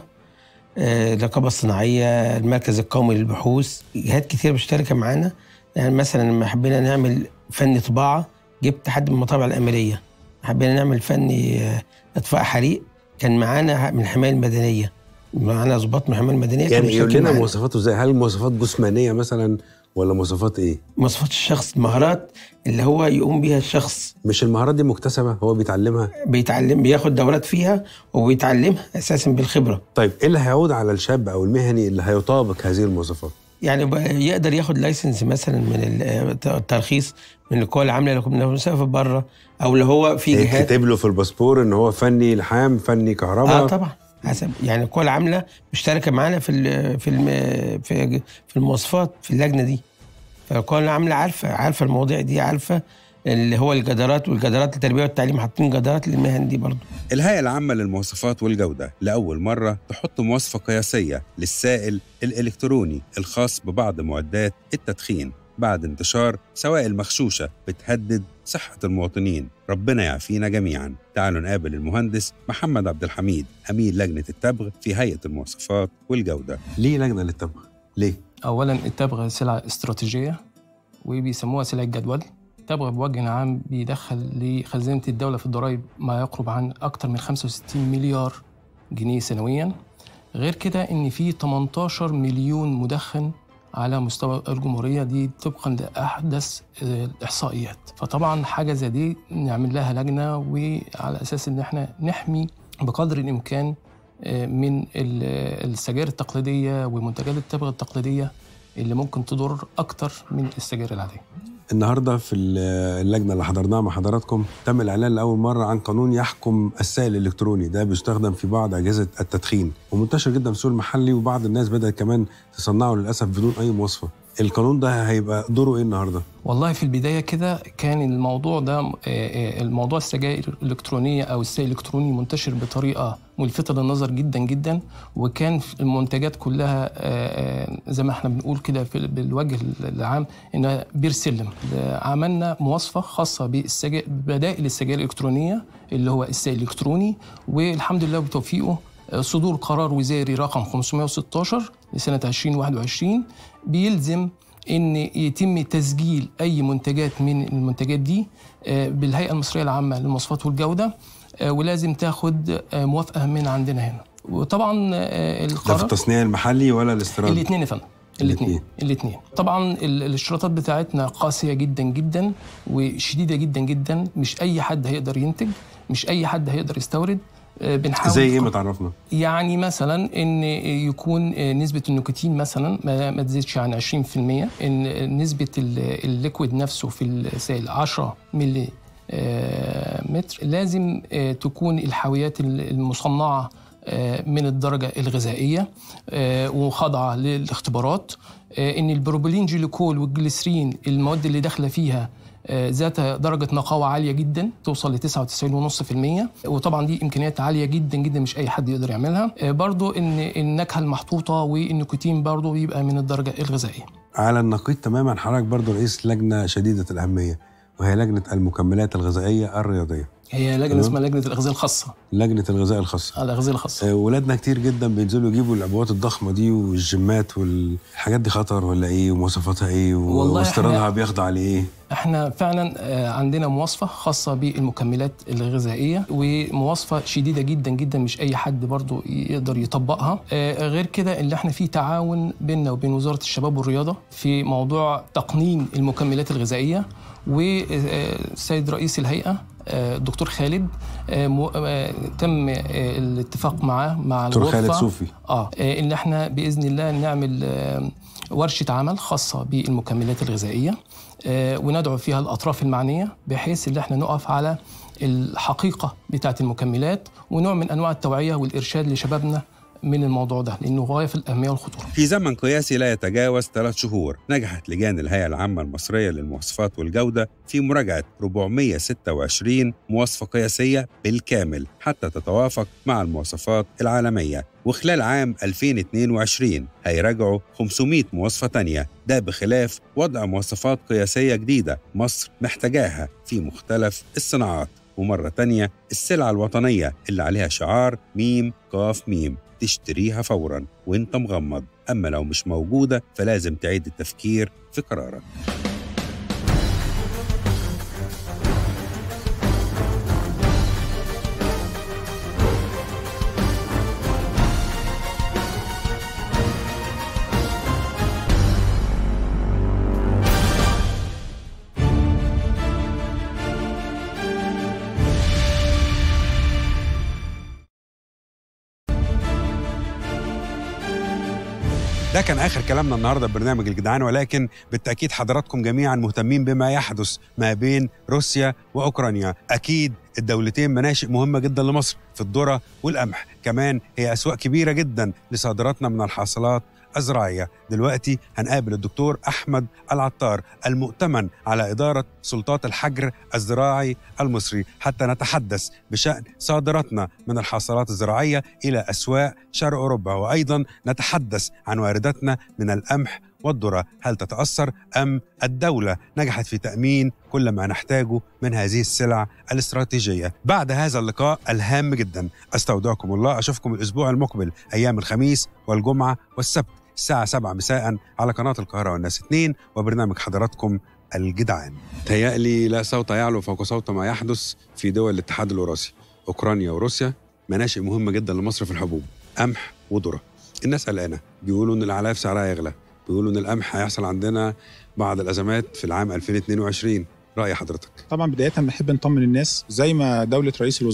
آه، الرقابه الصناعيه المركز القومي للبحوث جهات كتير مشتركه معانا يعني مثلا لما حبينا نعمل فن طباعه جبت حد من المطابع الامريه حبينا نعمل فن آه، اطفاء حريق كان معانا من الحمايه المدنيه معانا ضباط من الحمايه المدنيه كانوا يعني يقول مشتركين لنا معانا. مواصفاته ازاي هل مواصفات جسمانيه مثلا ولا مواصفات ايه مواصفات الشخص مهارات اللي هو يقوم بيها الشخص مش المهارات دي مكتسبه هو بيتعلمها بيتعلم بياخد دورات فيها وبيتعلمها اساسا بالخبره طيب ايه اللي هيعود على الشاب او المهني اللي هيطابق هذه المواصفات يعني بقى يقدر ياخد لايسنس مثلا من ال- الترخيص من القوى العامله لو كنا مسافر بره او اللي هو في جهات يتكتب له في الباسبور ان هو فني لحام فني كهرباء اه طبعا حسب يعني القوى العامله مشتركه معانا في ال في الم في في المواصفات في اللجنه دي فالقوى العامله عارفه عارفه المواضيع دي عارفه اللي هو الجدارات والجدارات التربيه والتعليم حاطين جدارات للمهن دي برضو الهيئة العامة للمواصفات والجودة لأول مرة تحط مواصفة قياسية للسائل الإلكتروني الخاص ببعض معدات التدخين بعد انتشار سوائل مغشوشة بتهدد صحة المواطنين ربنا يعافينا جميعا تعالوا نقابل المهندس محمد عبد الحميد أمين لجنة التبغ في هيئة المواصفات والجودة ليه لجنه للتبغ ليه اولا التبغ سلعه استراتيجيه وبيسموها سلع الجدول التبغ بوجه عام بيدخل لخزينه الدوله في الضرائب ما يقرب عن اكثر من 65 مليار جنيه سنويا غير كده ان في 18 مليون مدخن على مستوى الجمهوريه دي طبقا لاحدث آه، الاحصائيات فطبعا حاجه زي دي نعمل لها لجنه وعلى اساس ان احنا نحمي بقدر الامكان آه، من ال- السجائر التقليديه ومنتجات التبغ التقليديه اللي ممكن تضر اكتر من السجائر العاديه النهارده في ال- اللجنه اللي حضرناها مع حضراتكم تم الاعلان لاول مره عن قانون يحكم السائل الالكتروني ده بيستخدم في بعض اجهزه التدخين ومنتشر جدا في السوق المحلي وبعض الناس بدات كمان تصنعه للاسف بدون اي مواصفه القانون ده هيبقى دوره ايه النهارده والله في البدايه كده كان الموضوع ده آه، آه، الموضوع السجائر الالكترونيه او السجائر الالكتروني منتشر بطريقه ملفته للنظر جدا جدا وكان في المنتجات كلها آه، آه، زي ما احنا بنقول كده في- بالوجه العام انها بير سلم آه، عملنا مواصفه خاصه بالسجائر بدائل السجائر الالكترونيه اللي هو السجائر الالكتروني والحمد لله بتوفيقه آه، صدور قرار وزاري رقم 516 لسنه 2021 بيلزم ان يتم تسجيل اي منتجات من المنتجات دي آه، بالهيئه المصريه العامه للمواصفات والجوده آه، ولازم تاخد آه، موافقه من عندنا هنا وطبعا آه، ده في القرار التصنيع المحلي ولا الاستيراد الاثنين يا فندم الاثنين الاثنين طبعا ال- الاشتراطات بتاعتنا قاسيه جدا جدا وشديده جدا جدا مش اي حد هيقدر ينتج مش اي حد هيقدر يستورد آه، بنحاول زي ايه ما تعرفنا يعني مثلا ان يكون نسبه النيكوتين مثلا ما ما تزيدش عن 20% ان نسبه ال- الليكويد نفسه في السائل 10 ملي آه، متر لازم آه، تكون الحاويات المصنعه آه، من الدرجه الغذائيه آه، وخاضعه للاختبارات آه، ان البروبولين جليكول والجليسرين المواد اللي داخله فيها آه، ذات درجة نقاوة عالية جدا توصل ل 99.5% وطبعا دي إمكانيات عالية جدا جدا مش أي حد يقدر يعملها آه، برضو إن النكهة المحطوطة والنيكوتين برضو بيبقى من الدرجة الغذائية على النقيض تماما حضرتك برضو رئيس لجنه شديده الاهميه وهي لجنه المكملات الغذائيه الرياضيه هي لجنة تمام. اسمها لجنة الأغذية الخاصة لجنه الغذاء الخاصه الأغذية الخاصة آه، ولادنا كتير جدا بينزلوا يجيبوا العبوات الضخمه دي والجيمات والحاجات دي خطر ولا ايه ومواصفاتها ايه والله واستيرادها إحنا- بيخضع لايه احنا فعلا آه، عندنا مواصفة خاصة بالمكملات الغذائية ومواصفة شديدة جدا جدا مش أي حد برضو يقدر يطبقها آه، غير كده اللي احنا فيه تعاون بيننا وبين وزارة الشباب والرياضة في موضوع تقنين المكملات الغذائية والسيد رئيس الهيئة آه، الدكتور خالد آه، مو- آه، تم آه، الاتفاق معاه مع دكتور الغرفة خالد صوفي. اه آه، ان احنا باذن الله نعمل آه، ورشه عمل خاصه بالمكملات الغذائيه آه، وندعو فيها الاطراف المعنيه بحيث ان احنا نقف على الحقيقه بتاعه المكملات ونوع من انواع التوعيه والارشاد لشبابنا من الموضوع ده لانه غايه في الاهميه والخطوره في زمن قياسي لا يتجاوز ثلاث شهور نجحت لجان الهيئة العامة المصرية للمواصفات والجودة في مراجعة 426 مواصفة قياسية بالكامل حتى تتوافق مع المواصفات العالمية وخلال عام 2022 هيراجعوا 500 مواصفة تانية ده بخلاف وضع مواصفات قياسية جديدة مصر محتاجاها في مختلف الصناعات ومرة تانية السلعة الوطنية اللي عليها شعار ميم قاف ميم تشتريها فورا وانت مغمض أما لو مش موجودة فلازم تعيد التفكير في قرارك ده كان اخر كلامنا النهارده ببرنامج الجدعان ولكن بالتاكيد حضراتكم جميعا مهتمين بما يحدث ما بين روسيا واوكرانيا اكيد الدولتين مناشئ مهمه جدا لمصر في الذره والقمح كمان هي اسواق كبيره جدا لصادراتنا من الحاصلات الزراعيه دلوقتي هنقابل الدكتور احمد العطار المؤتمن على اداره سلطات الحجر الزراعي المصري حتى نتحدث بشان صادراتنا من الحاصلات الزراعيه الى اسواق شرق اوروبا وايضا نتحدث عن وارداتنا من القمح والذره هل تتاثر ام الدوله نجحت في تامين كل ما نحتاجه من هذه السلع الاستراتيجيه بعد هذا اللقاء الهام جدا استودعكم الله اشوفكم الاسبوع المقبل ايام الخميس والجمعه والسبت الساعة 7 مساء على قناة القاهرة والناس 2 وبرنامج حضراتكم الجدعان تهيألي لا صوت يعلو فوق صوت ما يحدث في دول الاتحاد الأوراسي أوكرانيا وروسيا مناشئ مهمة جدا لمصر في الحبوب قمح وذرة الناس قلقانة بيقولوا إن الأعلاف سعرها يغلى بيقولوا إن القمح هيحصل عندنا بعض الأزمات في العام 2022 رأي حضرتك طبعا بداية بنحب نطمن الناس زي ما دولة رئيس الوزراء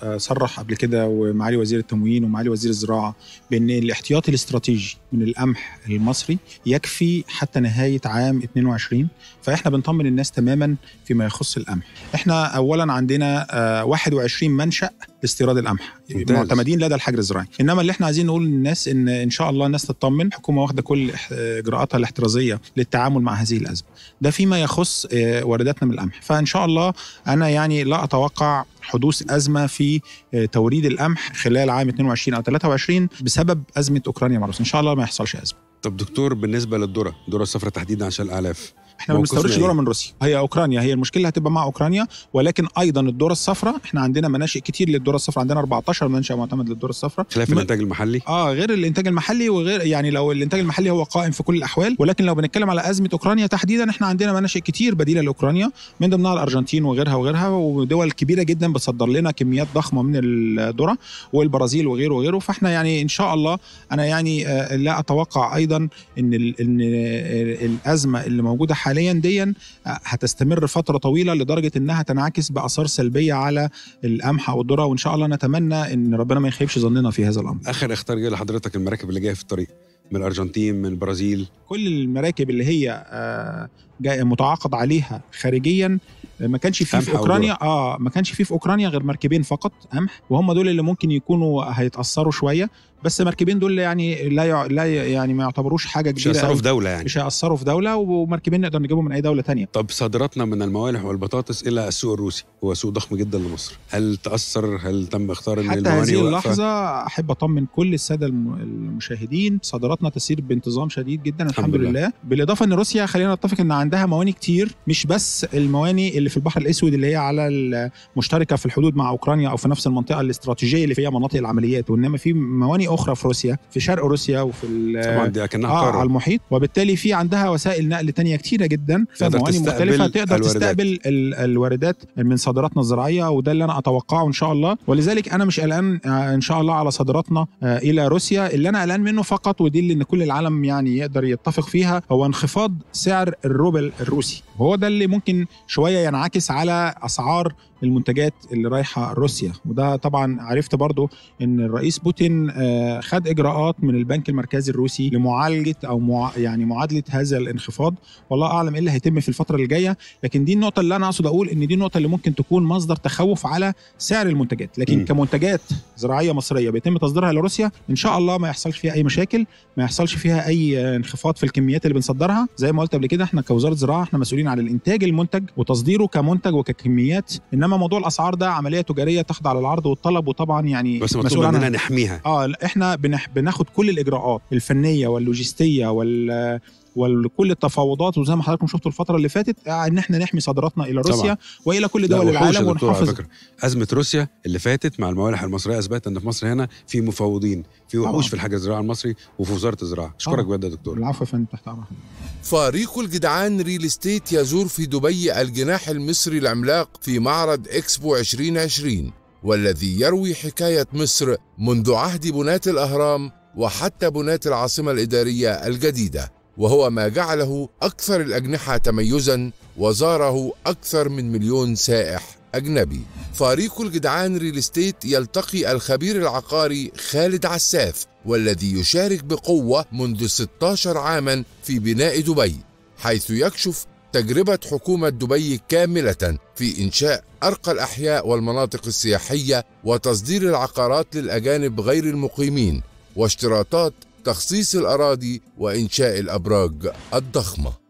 آه، صرح قبل كده ومعالي وزير التموين ومعالي وزير الزراعه بان الاحتياطي الاستراتيجي من القمح المصري يكفي حتى نهايه عام 22 فاحنا بنطمن الناس تماما فيما يخص القمح احنا اولا عندنا آه، 21 منشا لاستيراد القمح ممتاز. معتمدين لدى الحجر الزراعي انما اللي احنا عايزين نقول للناس ان ان شاء الله الناس تطمن الحكومه واخده كل إح- اجراءاتها الاحترازيه للتعامل مع هذه الازمه ده فيما يخص آه، وارداتنا من القمح فان شاء الله انا يعني لا اتوقع حدوث ازمه في آه، توريد القمح خلال عام 22 او 23 بسبب ازمه اوكرانيا مع روسيا ان شاء الله ما يحصلش ازمه طب دكتور بالنسبه للذره الذره الصفراء تحديدا عشان الاعلاف احنا ما موقفنا بنستوردش إيه؟ ذره من روسيا هي اوكرانيا هي المشكله هتبقى مع اوكرانيا ولكن ايضا الذره الصفراء احنا عندنا مناشئ كتير للذره الصفراء عندنا 14 منشا معتمد للذره الصفراء خلاف م- الانتاج المحلي اه غير الانتاج المحلي وغير يعني لو الانتاج المحلي هو قائم في كل الاحوال ولكن لو بنتكلم على ازمه اوكرانيا تحديدا احنا عندنا مناشئ كتير بديله لاوكرانيا من ضمنها الارجنتين وغيرها وغيرها ودول كبيره جدا بتصدر لنا كميات ضخمه من الذره والبرازيل وغيره وغيره فاحنا يعني ان شاء الله انا يعني آه، لا اتوقع ايضا ان ال- ان آه، الازمه اللي موجوده حاليا دي آه، هتستمر فتره طويله لدرجه انها تنعكس باثار سلبيه على القمح او الذره وان شاء الله نتمنى ان ربنا ما يخيبش ظننا في هذا الامر اخر اختار جاي لحضرتك المراكب اللي جايه في الطريق من الارجنتين من البرازيل كل المراكب اللي هي آه، جاي متعاقد عليها خارجيا آه، ما كانش فيه قمح في أو اوكرانيا اه ما كانش فيه في اوكرانيا غير مركبين فقط قمح وهم دول اللي ممكن يكونوا هيتاثروا شويه بس المركبين دول يعني لا يع... لا ي- يعني ما يعتبروش حاجه مش كبيره هيأثروا أوي. في دوله يعني مش هيأثروا في دوله ومركبين نقدر نجيبهم من اي دوله تانية طب صادراتنا من الموالح والبطاطس الى السوق الروسي هو سوق ضخم جدا لمصر هل تاثر هل تم اختار ان حتى الموانئ هذه واقفة؟ اللحظة أحب أطمن كل السادة الم- المشاهدين صادراتنا تسير بانتظام شديد جدا الحمد, الحمد لله. لله. بالإضافة أن روسيا خلينا نتفق أن عندها مواني كتير مش بس المواني اللي في البحر الأسود اللي هي على المشتركة في الحدود مع أوكرانيا أو في نفس المنطقة الاستراتيجية اللي فيها مناطق العمليات وإنما في مواني أخرى في روسيا في شرق روسيا وفي ال- طبعا دي اكنها آه قاره على المحيط وبالتالي في عندها وسائل نقل تانية كتيرة جدا في تقدر مواني تستقبل مختلفة تقدر الواردات. تستقبل ال- الواردات من صادراتنا الزراعية وده اللي أنا أتوقعه إن شاء الله ولذلك أنا مش قلقان آه، إن شاء الله على صادراتنا آه، إلى روسيا اللي أنا قلقان منه فقط ودي اللي إن كل العالم يعني يقدر يتفق فيها هو انخفاض سعر الروبل الروسي وهو ده اللي ممكن شوية ينعكس على أسعار المنتجات اللي رايحة روسيا وده طبعا عرفت برضو ان الرئيس بوتين آه، خد اجراءات من البنك المركزي الروسي لمعالجه او مع يعني معادله هذا الانخفاض والله اعلم ايه اللي هيتم في الفتره الجايه لكن دي النقطه اللي انا اقصد اقول ان دي النقطه اللي ممكن تكون مصدر تخوف على سعر المنتجات لكن م. م. كمنتجات زراعيه مصريه بيتم تصديرها لروسيا ان شاء الله ما يحصلش فيها اي مشاكل ما يحصلش فيها اي آه، انخفاض في الكميات اللي بنصدرها زي ما قلت قبل كده احنا كوزاره زراعه احنا مسؤولين عن الانتاج المنتج وتصديره كمنتج وككميات انما موضوع الاسعار ده عمليه تجاريه تخضع للعرض والطلب وطبعا يعني بس مسؤول مطلوب عنها. مننا نحميها اه لا، احنا بنح بناخد كل الاجراءات الفنيه واللوجستيه وال وكل التفاوضات وزي ما حضراتكم شفتوا الفتره اللي فاتت آه، ان احنا نحمي صادراتنا الى روسيا طبعاً. والى كل لا، دول وحوش يا العالم دكتور على ونحافظ فكرة. ازمه روسيا اللي فاتت مع الموالح المصريه اثبتت ان في مصر هنا في مفوضين في وحوش طبعاً. في الحجر الزراعي المصري وفي وزاره الزراعه اشكرك طبعاً. بجد يا دكتور العفو يا فندم تحت امرك فريق الجدعان ريل استيت يزور في دبي الجناح المصري العملاق في معرض اكسبو 2020 والذي يروي حكاية مصر منذ عهد بناة الأهرام وحتى بناة العاصمة الإدارية الجديدة وهو ما جعله أكثر الأجنحة تميزا وزاره أكثر من مليون سائح أجنبي فريق الجدعان ريل استيت يلتقي الخبير العقاري خالد عساف والذي يشارك بقوة منذ 16 عاما في بناء دبي حيث يكشف تجربة حكومة دبي كاملة في إنشاء أرقى الأحياء والمناطق السياحية وتصدير العقارات للأجانب غير المقيمين واشتراطات تخصيص الأراضي وإنشاء الأبراج الضخمة